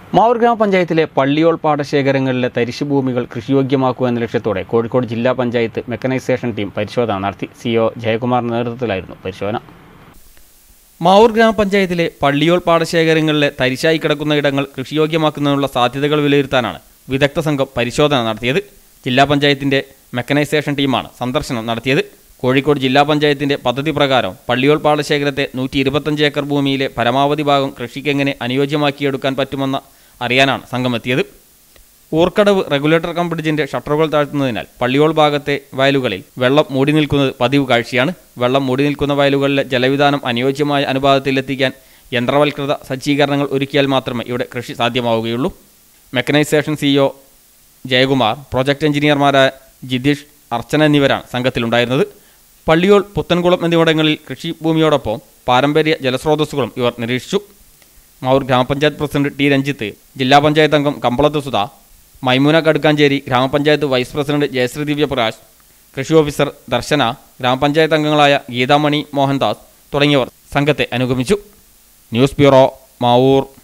മാവൂർ ഗ്രാമപഞ്ചായത്തിലെ പള്ളിയോൾ പാടശേഖരങ്ങളിലെ തരിശു ഭൂമികൾ കൃഷിയോഗ്യമാക്കുക എന്ന ലക്ഷ്യത്തോടെ കോഴിക്കോട് ജില്ലാ പഞ്ചായത്ത് മെക്കനൈസേഷൻ ടീം പരിശോധന നടത്തി സിഒ ജയകുമാറിന്റെ നേതൃത്വത്തിലായിരുന്നു പരിശോധന മാവൂർ ഗ്രാമപഞ്ചായത്തിലെ പള്ളിയോൾ പാടശേഖരങ്ങളിലെ തരിശായി കിടക്കുന്ന ഇടങ്ങൾ കൃഷിയോഗ്യമാക്കുന്നതിനുള്ള സാധ്യതകൾ വിലയിരുത്താനാണ് വിദഗ്ധ സംഘം പരിശോധന നടത്തിയത് ജില്ലാ പഞ്ചായത്തിന്റെ മെക്കനൈസേഷൻ ടീമാണ് സന്ദർശനം നടത്തിയത് കോഴിക്കോട് ജില്ലാ പഞ്ചായത്തിന്റെ പദ്ധതി പ്രകാരം പള്ളിയോൾ പാടശേഖരത്തെ നൂറ്റി ഇരുപത്തഞ്ച് ഏക്കർ ഭൂമിയിലെ പരമാവധി ഭാഗം കൃഷിക്ക് എങ്ങനെ അനുയോജ്യമാക്കിയെടുക്കാൻ പറ്റുമെന്ന് അറിയാനാണ് സംഘം എത്തിയത് ഊർക്കടവ് റെഗുലേറ്റർ കം ബ്രിഡ്ജിന്റെ ഷട്ടറുകൾ താഴ്ത്തുന്നതിനാൽ പള്ളിയോൾ ഭാഗത്തെ വയലുകളിൽ വെള്ളം മൂടി നിൽക്കുന്നത് പതിവ് കാഴ്ചയാണ് വെള്ളം മൂടി നിൽക്കുന്ന വയലുകളിലെ ജലവിധാനം അനുയോജ്യമായ അനുപാതത്തിലെത്തിക്കാൻ യന്ത്രവൽകൃത സജ്ജീകരണങ്ങൾ ഒരുക്കിയാൽ മാത്രമേ ഇവിടെ കൃഷി സാധ്യമാവുകയുള്ളൂ മെക്കനൈസേഷൻ സിഇഒ ജയകുമാർ പ്രോജക്ട് എഞ്ചിനീയർമാരായ ജിതീഷ് അർച്ചന എന്നിവരാണ് സംഘത്തിലുണ്ടായിരുന്നത് പള്ളിയോൾ പുത്തൻകുളം എന്നിവിടങ്ങളിൽ കൃഷിഭൂമിയോടൊപ്പം പാരമ്പര്യ ജലസ്രോതസ്സുകളും ഇവർ നിരീക്ഷിച്ചു മാവൂർ ഗ്രാമപഞ്ചായത്ത് പ്രസിഡന്റ് ടി രഞ്ജിത്ത് ജില്ലാ പഞ്ചായത്ത് അംഗം കമ്പളത്ത് സുധ മൈമൂന കടുക്കാഞ്ചേരി ഗ്രാമപഞ്ചായത്ത് വൈസ് പ്രസിഡന്റ് ജയശ്രീ ദിവ്യപ്രകാശ് കൃഷി ഓഫീസർ ദർശന ഗ്രാമപഞ്ചായത്ത് അംഗങ്ങളായ ഗീതാമണി മോഹൻദാസ് തുടങ്ങിയവർ സംഘത്തെ അനുഗമിച്ചു ന്യൂസ് ബ്യൂറോ മാവൂർ